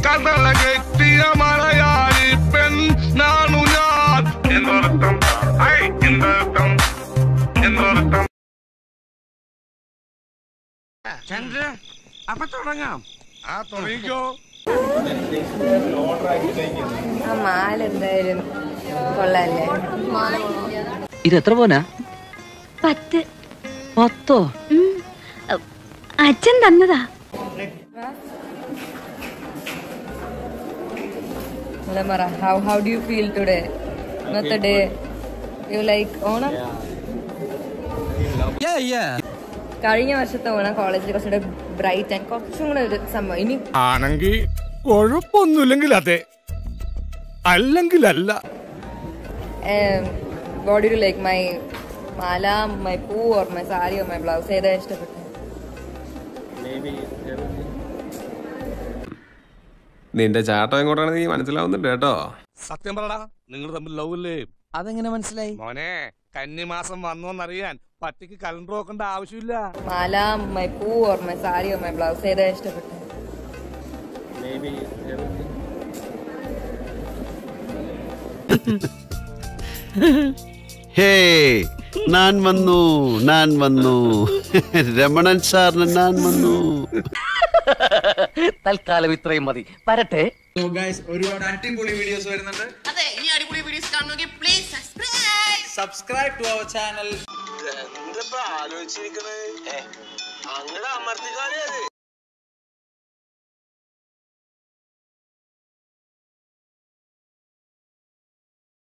കഥള കെട്ടിയ മലയാളി പെൺ നാണു ഞാൻ എന്നർത്ഥം ഐ എന്നർത്ഥം എന്നർത്ഥം ചന്ദ്ര അപ്പൊ തുടങ്ങാം ആ തുടങ്ങിക്കോ ആ മാല എന്തായാലും കൊള്ളാല്ലേ ഇത് എത്ര പോനാ പത്ത് പത്തോ ഉം. അച്ഛൻ തന്നതാ പറ how how do you feel today ഇന്നത്തെ ഡേ യു ലൈക്ക് ഓണം കഴിഞ്ഞ വർഷത്തെ ഓണം കോളേജിൽ കുറച്ചുകൂടെ ബ്രൈറ്റ് ആൻഡ് കുറച്ചും കൂടെ ഒരു സംഭവം ഇനി ആണെങ്കിൽ കുഴപ്പമൊന്നുമില്ലെങ്കിൽ അതെ അല്ലെങ്കിൽ അല്ല body to like my mala my poo or my sari or my blouse ഏതാ ഇഷ്ടപ്പെട്ടു നിന്റെ ചാട്ടം എങ്ങോട്ടാണെന്ന് നീ മനസ്സിലാവുന്നുണ്ട് കേട്ടോ സത്യം പറടാ നിങ്ങൾ തമ്മിൽ ലവ് അല്ലേ അതെങ്ങനെ മനസ്സിലായി മോനെ കന്നിമാസം വന്നോന്നറിയാൻ പട്ടിക്ക് കലണ്ടർ നോക്കേണ്ട ആവശ്യമില്ല mala my poo or my sari or my blouse ഏതാ ഇഷ്ടപ്പെട്ടു ഹേ ഞാൻ വന്നു ഞാൻ വന്നു രമണൻ സാറിന് ഞാൻ വന്നു തൽക്കാലം ഇത്രയും മതി വരട്ടെ ഒരുപാട് അടിപൊളി വീഡിയോസ് വരുന്നുണ്ട് അതെ ഇനി അടിപൊളി വീഡിയോസ് കാണണമെങ്കിൽ please subscribe subscribe to our channel ആലോചിച്ചിരിക്കുന്നത് അങ്ങനെ അമർത്തിക്കാതെ